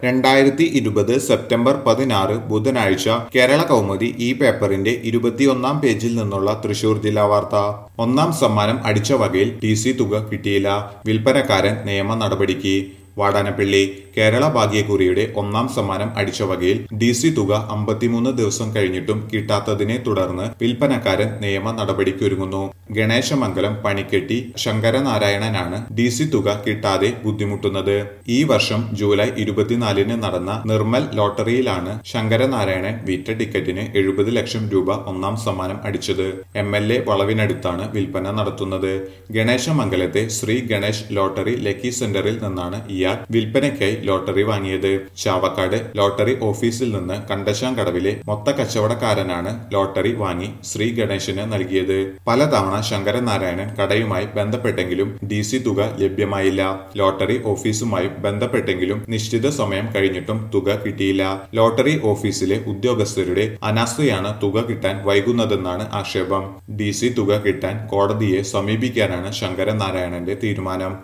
രണ്ടായിരത്തി ഇരുപത് സെപ്റ്റംബർ പതിനാറ് ബുധനാഴ്ച കേരള കൗമുദി ഈ പേപ്പറിന്റെ ഇരുപത്തിയൊന്നാം പേജിൽ നിന്നുള്ള തൃശൂർ ജില്ലാ വാർത്ത ഒന്നാം സമ്മാനം അടിച്ച വകയിൽ ടി സി തുക കിട്ടിയില്ല വിൽപ്പനക്കാരൻ നിയമ നടപടിക്ക് വാടാനപ്പള്ളി കേരള ഭാഗ്യക്കുറിയുടെ ഒന്നാം സമ്മാനം അടിച്ച വകയിൽ ഡി സി തുക അമ്പത്തിമൂന്ന് ദിവസം കഴിഞ്ഞിട്ടും കിട്ടാത്തതിനെ തുടർന്ന് വിൽപ്പനക്കാരൻ നിയമ നടപടിക്കൊരുങ്ങുന്നു ഗണേശമംഗലം പണിക്കെട്ടി ശങ്കരനാരായണനാണ് ഡി സി തുക കിട്ടാതെ ബുദ്ധിമുട്ടുന്നത് ഈ വർഷം ജൂലൈ ഇരുപത്തിനാലിന് നടന്ന നിർമ്മൽ ലോട്ടറിയിലാണ് ശങ്കരനാരായണൻ വിറ്റ ടിക്കറ്റിന് എഴുപത് ലക്ഷം രൂപ ഒന്നാം സമ്മാനം അടിച്ചത് എം എൽ എ വളവിനടുത്താണ് വിൽപ്പന നടത്തുന്നത് ഗണേശമംഗലത്തെ ശ്രീ ഗണേശ് ലോട്ടറി ലക്കി സെന്ററിൽ നിന്നാണ് ഇയാൾ വിൽപ്പനയ്ക്കായി ലോട്ടറി വാങ്ങിയത് ചാവക്കാട് ലോട്ടറി ഓഫീസിൽ നിന്ന് കണ്ടശാങ്കടവിലെ മൊത്ത കച്ചവടക്കാരനാണ് ലോട്ടറി വാങ്ങി ശ്രീ ഗണേശന് നൽകിയത് പലതവണ ശങ്കരനാരായണൻ കടയുമായി ബന്ധപ്പെട്ടെങ്കിലും ഡി സി തുക ലഭ്യമായില്ല ലോട്ടറി ഓഫീസുമായി ബന്ധപ്പെട്ടെങ്കിലും നിശ്ചിത സമയം കഴിഞ്ഞിട്ടും തുക കിട്ടിയില്ല ലോട്ടറി ഓഫീസിലെ ഉദ്യോഗസ്ഥരുടെ അനാസ്ഥയാണ് തുക കിട്ടാൻ വൈകുന്നതെന്നാണ് ആക്ഷേപം ഡി സി തുക കിട്ടാൻ കോടതിയെ സമീപിക്കാനാണ് ശങ്കരനാരായണന്റെ തീരുമാനം